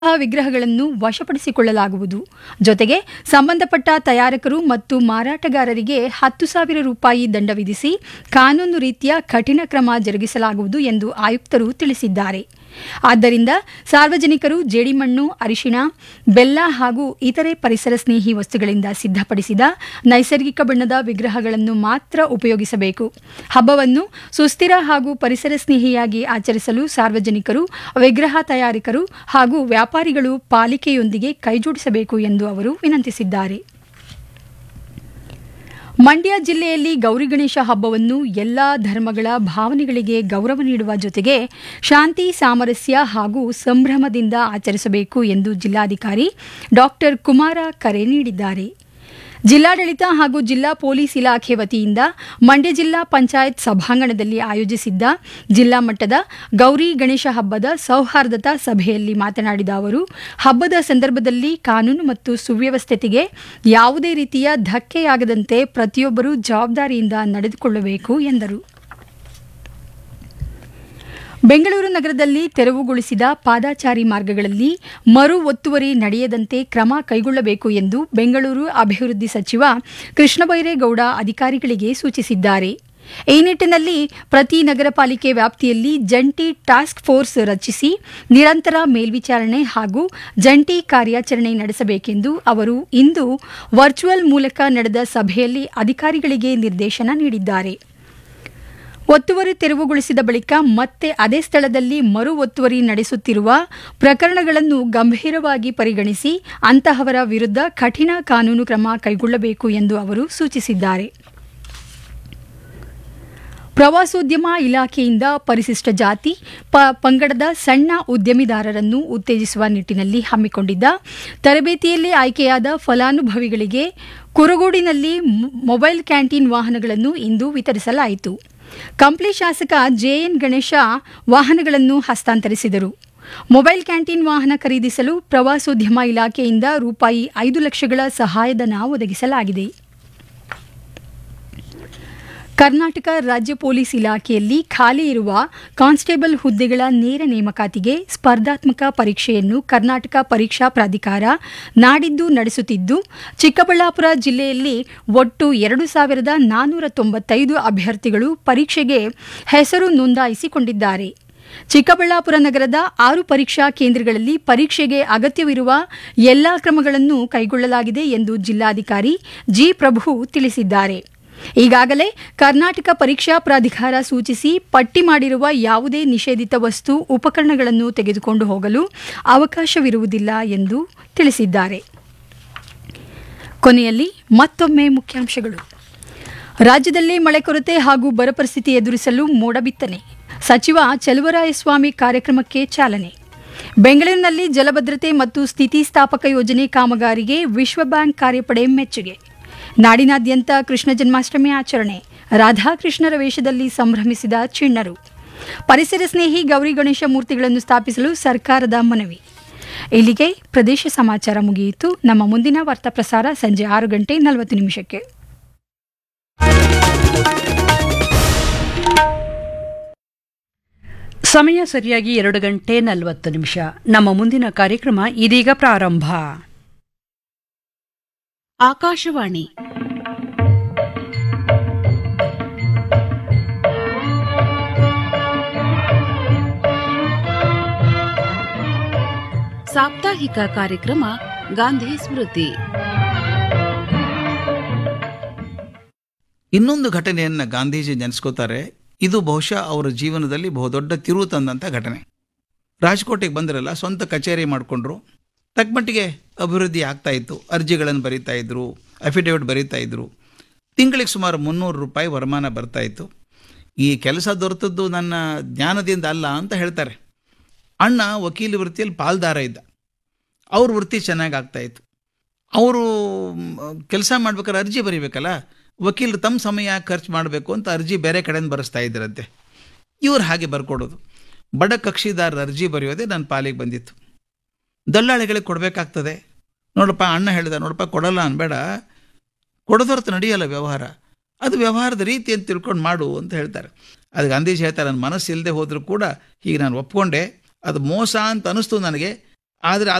ವಿಗ್ರಹಗಳನ್ನು ವಶಪಡಿಸಿಕೊಳ್ಳಲಾಗುವುದು ಜೊತೆಗೆ ಸಂಬಂಧಪಟ್ಟ ತಯಾರಕರು ಮತ್ತು ಮಾರಾಟಗಾರರಿಗೆ ಹತ್ತು ಸಾವಿರ ರೂಪಾಯಿ ದಂಡ ವಿಧಿಸಿ ಕಾನೂನು ರೀತಿಯ ಕಠಿಣ ಕ್ರಮ ಜರುಗಿಸಲಾಗುವುದು ಎಂದು ಆಯುಕ್ತರು ತಿಳಿಸಿದ್ದಾರೆ ಆದ್ದರಿಂದ ಸಾರ್ವಜನಿಕರು ಜೇಡಿಮಣ್ಣು ಅರಿಶಿಣ ಬೆಲ್ಲ ಹಾಗೂ ಇತರೆ ಪರಿಸರ ಸ್ನೇಹಿ ವಸ್ತುಗಳಿಂದ ಸಿದ್ಧಪಡಿಸಿದ ನೈಸರ್ಗಿಕ ಬಣ್ಣದ ವಿಗ್ರಹಗಳನ್ನು ಮಾತ್ರ ಉಪಯೋಗಿಸಬೇಕು ಹಬ್ಬವನ್ನು ಸುಸ್ಥಿರ ಹಾಗೂ ಪರಿಸರ ಸ್ನೇಹಿಯಾಗಿ ಆಚರಿಸಲು ಸಾರ್ವಜನಿಕರು ವಿಗ್ರಹ ತಯಾರಕರು ಹಾಗೂ ವ್ಯಾಪಾರಿಗಳು ಪಾಲಿಕೆಯೊಂದಿಗೆ ಕೈಜೋಡಿಸಬೇಕು ಎಂದು ಅವರು ವಿನಂತಿಸಿದ್ದಾರೆ ಮಂಡ್ಯ ಜಿಲ್ಲೆಯಲ್ಲಿ ಗೌರಿ ಗಣೇಶ ಹಬ್ಬವನ್ನು ಎಲ್ಲಾ ಧರ್ಮಗಳ ಭಾವನೆಗಳಿಗೆ ಗೌರವ ನೀಡುವ ಜೊತೆಗೆ ಶಾಂತಿ ಸಾಮರಸ್ಯ ಹಾಗೂ ಸಂಭ್ರಮದಿಂದ ಆಚರಿಸಬೇಕು ಎಂದು ಜಿಲ್ಲಾಧಿಕಾರಿ ಡಾಕ್ಟರ್ ಕುಮಾರ ಕರೆ ನೀಡಿದ್ದಾರೆ ಜಿಲ್ಲಾಡಳಿತ ಹಾಗೂ ಜಿಲ್ಲಾ ಪೊಲೀಸ್ ಇಲಾಖೆ ವತಿಯಿಂದ ಮಂಡ್ಯ ಜಿಲ್ಲಾ ಪಂಚಾಯತ್ ಸಭಾಂಗಣದಲ್ಲಿ ಆಯೋಜಿಸಿದ್ದ ಜಿಲ್ಲಾ ಮಟ್ಟದ ಗೌರಿ ಗಣೇಶ ಹಬ್ಬದ ಸೌಹಾರ್ದತಾ ಸಭೆಯಲ್ಲಿ ಮಾತನಾಡಿದ ಅವರು ಹಬ್ಬದ ಸಂದರ್ಭದಲ್ಲಿ ಕಾನೂನು ಮತ್ತು ಸುವ್ಯವಸ್ಥತೆಗೆ ಯಾವುದೇ ರೀತಿಯ ಧಕ್ಕೆಯಾಗದಂತೆ ಪ್ರತಿಯೊಬ್ಬರೂ ಜವಾಬ್ದಾರಿಯಿಂದ ನಡೆದುಕೊಳ್ಳಬೇಕು ಎಂದರು ಬೆಂಗಳೂರು ನಗರದಲ್ಲಿ ತೆರವುಗೊಳಿಸಿದ ಪಾದಾಚಾರಿ ಮಾರ್ಗಗಳಲ್ಲಿ ಮರು ಒತ್ತುವರಿ ನಡೆಯದಂತೆ ಕ್ರಮ ಕೈಗೊಳ್ಳಬೇಕು ಎಂದು ಬೆಂಗಳೂರು ಅಭಿವೃದ್ಧಿ ಸಚಿವ ಕೃಷ್ಣ ಬೈರೇಗೌಡ ಅಧಿಕಾರಿಗಳಿಗೆ ಸೂಚಿಸಿದ್ದಾರೆ ಈ ನಿಟ್ಟಿನಲ್ಲಿ ಪ್ರತಿ ನಗರ ಪಾಲಿಕೆ ವ್ಯಾಪ್ತಿಯಲ್ಲಿ ಜಂಟಿ ಟಾಸ್ಕ್ ಫೋರ್ಸ್ ರಚಿಸಿ ನಿರಂತರ ಮೇಲ್ವಿಚಾರಣೆ ಹಾಗೂ ಜಂಟಿ ಕಾರ್ಯಾಚರಣೆ ನಡೆಸಬೇಕೆಂದು ಅವರು ಇಂದು ವರ್ಚುವಲ್ ಮೂಲಕ ನಡೆದ ಸಭೆಯಲ್ಲಿ ಅಧಿಕಾರಿಗಳಿಗೆ ನಿರ್ದೇಶನ ನೀಡಿದ್ದಾರೆ ಒತ್ತುವರಿ ತೆರವುಗೊಳಿಸಿದ ಬಳಿಕ ಮತ್ತೆ ಅದೇ ಸ್ಥಳದಲ್ಲಿ ಮರು ಒತ್ತುವರಿ ನಡೆಸುತ್ತಿರುವ ಪ್ರಕರಣಗಳನ್ನು ಗಂಭೀರವಾಗಿ ಪರಿಗಣಿಸಿ ಅಂತಹವರ ವಿರುದ್ಧ ಕಠಿಣ ಕಾನೂನು ಕ್ರಮ ಕೈಗೊಳ್ಳಬೇಕು ಎಂದು ಅವರು ಸೂಚಿಸಿದ್ದಾರೆ ಪ್ರವಾಸೋದ್ಯಮ ಇಲಾಖೆಯಿಂದ ಪರಿಶಿಷ್ಟ ಜಾತಿ ಪ ಪಂಗಡದ ಸಣ್ಣ ಉದ್ಯಮಿದಾರರನ್ನು ಉತ್ತೇಜಿಸುವ ನಿಟ್ಟಿನಲ್ಲಿ ಹಮ್ಮಿಕೊಂಡಿದ್ದ ತರಬೇತಿಯಲ್ಲಿ ಆಯ್ಕೆಯಾದ ಫಲಾನುಭವಿಗಳಿಗೆ ಕುರಗೋಡಿನಲ್ಲಿ ಮೊಬೈಲ್ ಕ್ಯಾಂಟೀನ್ ವಾಹನಗಳನ್ನು ಇಂದು ವಿತರಿಸಲಾಯಿತು ಕಂಪ್ಲಿ ಶಾಸಕ ಜೆಎನ್ ಗಣೇಶ ವಾಹನಗಳನ್ನು ಹಸ್ತಾಂತರಿಸಿದರು ಮೊಬೈಲ್ ಕ್ಯಾಂಟೀನ್ ವಾಹನ ಖರೀದಿಸಲು ಪ್ರವಾಸೋದ್ಯಮ ಇಲಾಖೆಯಿಂದ ರೂಪಾಯಿ ಐದು ಲಕ್ಷಗಳ ಸಹಾಯಧನ ಒದಗಿಸಲಾಗಿದೆ ಕರ್ನಾಟಕ ರಾಜ್ಯ ಪೊಲೀಸ್ ಇಲಾಖೆಯಲ್ಲಿ ಖಾಲಿ ಇರುವ ಕಾನ್ಸ್ಟೇಬಲ್ ಹುದ್ದೆಗಳ ನೇರ ನೇಮಕಾತಿಗೆ ಸ್ಪರ್ಧಾತ್ಮಕ ಪರೀಕ್ಷೆಯನ್ನು ಕರ್ನಾಟಕ ಪರೀಕ್ಷಾ ಪ್ರಾಧಿಕಾರ ನಾಡಿದ್ದು ನಡೆಸುತ್ತಿದ್ದು ಚಿಕ್ಕಬಳ್ಳಾಪುರ ಜಿಲ್ಲೆಯಲ್ಲಿ ಒಟ್ಟು ಎರಡು ಸಾವಿರದ ನಾನ್ನೂರ ತೊಂಬತ್ತೈದು ಅಭ್ಯರ್ಥಿಗಳು ಪರೀಕ್ಷೆಗೆ ಹೆಸರು ನೋಂದಾಯಿಸಿಕೊಂಡಿದ್ದಾರೆ ಚಿಕ್ಕಬಳ್ಳಾಪುರ ನಗರದ ಆರು ಪರೀಕ್ಷಾ ಕೇಂದ್ರಗಳಲ್ಲಿ ಪರೀಕ್ಷೆಗೆ ಅಗತ್ಯವಿರುವ ಎಲ್ಲಾ ಕ್ರಮಗಳನ್ನು ಕೈಗೊಳ್ಳಲಾಗಿದೆ ಎಂದು ಜಿಲ್ಲಾಧಿಕಾರಿ ಜಿ ಪ್ರಭು ತಿಳಿಸಿದ್ದಾರೆ ಈಗಾಗಲೇ ಕರ್ನಾಟಕ ಪರೀಕ್ಷಾ ಪ್ರಾಧಿಕಾರ ಸೂಚಿಸಿ ಪಟ್ಟಿ ಮಾಡಿರುವ ಯಾವುದೇ ನಿಷೇಧಿತ ವಸ್ತು ಉಪಕರಣಗಳನ್ನು ತೆಗೆದುಕೊಂಡು ಹೋಗಲು ಅವಕಾಶವಿರುವುದಿಲ್ಲ ಎಂದು ತಿಳಿಸಿದ್ದಾರೆ ಕೊನೆಯಲ್ಲಿ ಮತ್ತೊಮ್ಮೆ ಮುಖ್ಯಾಂಶಗಳು ರಾಜ್ಯದಲ್ಲಿ ಮಳೆ ಕೊರತೆ ಹಾಗೂ ಬರ ಪರಿಸ್ಥಿತಿ ಎದುರಿಸಲು ಮೋಡ ಬಿತ್ತನೆ ಸಚಿವ ಚಲುವರಾಯಸ್ವಾಮಿ ಕಾರ್ಯಕ್ರಮಕ್ಕೆ ಚಾಲನೆ ಬೆಂಗಳೂರಿನಲ್ಲಿ ಜಲಭದ್ರತೆ ಮತ್ತು ಸ್ಥಿತಿಸ್ಥಾಪಕ ಯೋಜನೆ ಕಾಮಗಾರಿಗೆ ವಿಶ್ವ ಬ್ಯಾಂಕ್ ಕಾರ್ಯಪಡೆ ಮೆಚ್ಚುಗೆ ನಾಡಿನಾದ್ಯಂತ ಕೃಷ್ಣ ಜನ್ಮಾಷ್ಟಮಿ ಆಚರಣೆ ರಾಧಾಕೃಷ್ಣರ ವೇಷದಲ್ಲಿ ಸಂಭ್ರಮಿಸಿದ ಚಿಣ್ಣರು ಪರಿಸರ ಸ್ನೇಹಿ ಗೌರಿ ಗಣೇಶ ಮೂರ್ತಿಗಳನ್ನು ಸ್ಥಾಪಿಸಲು ಸರ್ಕಾರದ ಮನವಿ ಇಲ್ಲಿಗೆ ಪ್ರದೇಶ ಸಮಾಚಾರ ಮುಗಿಯಿತು ನಮ್ಮ ಮುಂದಿನ ವಾರ್ತಾ ಪ್ರಸಾರ ಸಂಜೆ ಆರು ಗಂಟೆ ನಲವತ್ತು ನಿಮಿಷಕ್ಕೆ ಸಮಯ ಸರಿಯಾಗಿ ಎರಡು ಗಂಟೆ ನಲವತ್ತು ನಿಮಿಷ ನಮ್ಮ ಮುಂದಿನ ಕಾರ್ಯಕ್ರಮ ಇದೀಗ ಪ್ರಾರಂಭ ಆಕಾಶವಾಣಿ ಸಾಪ್ತಾಹಿಕ ಕಾರ್ಯಕ್ರಮ ಗಾಂಧಿ ಸ್ಮೃತಿ ಇನ್ನೊಂದು ಘಟನೆಯನ್ನು ಗಾಂಧೀಜಿ ನೆನೆಸ್ಕೋತಾರೆ ಇದು ಬಹುಶಃ ಅವರ ಜೀವನದಲ್ಲಿ ಬಹುದೊಡ್ಡ ತಿರುವು ತಂದಂಥ ಘಟನೆ ರಾಜ್ಕೋಟಿಗೆ ಬಂದಿರಲ್ಲ ಸ್ವಂತ ಕಚೇರಿ ಮಾಡಿಕೊಂಡ್ರು ತಕ್ಕಮಟ್ಟಿಗೆ ಅಭಿವೃದ್ಧಿ ಆಗ್ತಾ ಇತ್ತು ಅರ್ಜಿಗಳನ್ನು ಬರೀತಾ ಇದ್ರು ಅಫಿಡೇವಿಟ್ ಬರೀತಾ ಇದ್ರು ತಿಂಗಳಿಗೆ ಸುಮಾರು ಮುನ್ನೂರು ರೂಪಾಯಿ ವರಮಾನ ಬರ್ತಾ ಇತ್ತು ಈ ಕೆಲಸ ದೊರೆತದ್ದು ನನ್ನ ಜ್ಞಾನದಿಂದ ಅಲ್ಲ ಅಂತ ಹೇಳ್ತಾರೆ ಅಣ್ಣ ವಕೀಲಿ ವೃತ್ತಿಯಲ್ಲಿ ಪಾಲ್ದಾರ ಇದ್ದ ಅವ್ರ ವೃತ್ತಿ ಚೆನ್ನಾಗಿ ಆಗ್ತಾ ಇತ್ತು ಅವರು ಕೆಲಸ ಮಾಡ್ಬೇಕಾದ್ರೆ ಅರ್ಜಿ ಬರೀಬೇಕಲ್ಲ ವಕೀಲರು ತಮ್ಮ ಸಮಯ ಖರ್ಚು ಮಾಡಬೇಕು ಅಂತ ಅರ್ಜಿ ಬೇರೆ ಕಡೆಯಿಂದ ಬರೆಸ್ತಾ ಇದ್ದರಂತೆ ಇವ್ರು ಹಾಗೆ ಬರ್ಕೊಡೋದು ಬಡ ಕಕ್ಷಿದಾರರ ಅರ್ಜಿ ಬರೆಯೋದೇ ನನ್ನ ಪಾಲಿಗೆ ಬಂದಿತ್ತು ದಲ್ಲಾಳಿಗಳಿಗೆ ಕೊಡಬೇಕಾಗ್ತದೆ ನೋಡಪ್ಪ ಅಣ್ಣ ಹೇಳಿದ ನೋಡಪ್ಪ ಕೊಡಲ್ಲ ಅನ್ಬೇಡ ಕೊಡದೊರ್ತು ನಡೆಯಲ್ಲ ವ್ಯವಹಾರ ಅದು ವ್ಯವಹಾರದ ರೀತಿ ಅಂತ ತಿಳ್ಕೊಂಡು ಮಾಡು ಅಂತ ಹೇಳ್ತಾರೆ ಅದು ಗಾಂಧೀಜಿ ಹೇಳ್ತಾರೆ ನನ್ನ ಮನಸ್ಸು ಇಲ್ಲದೆ ಹೋದರೂ ಕೂಡ ಹೀಗೆ ನಾನು ಒಪ್ಕೊಂಡೆ ಅದು ಮೋಸ ಅಂತ ಅನಿಸ್ತು ನನಗೆ ಆದರೆ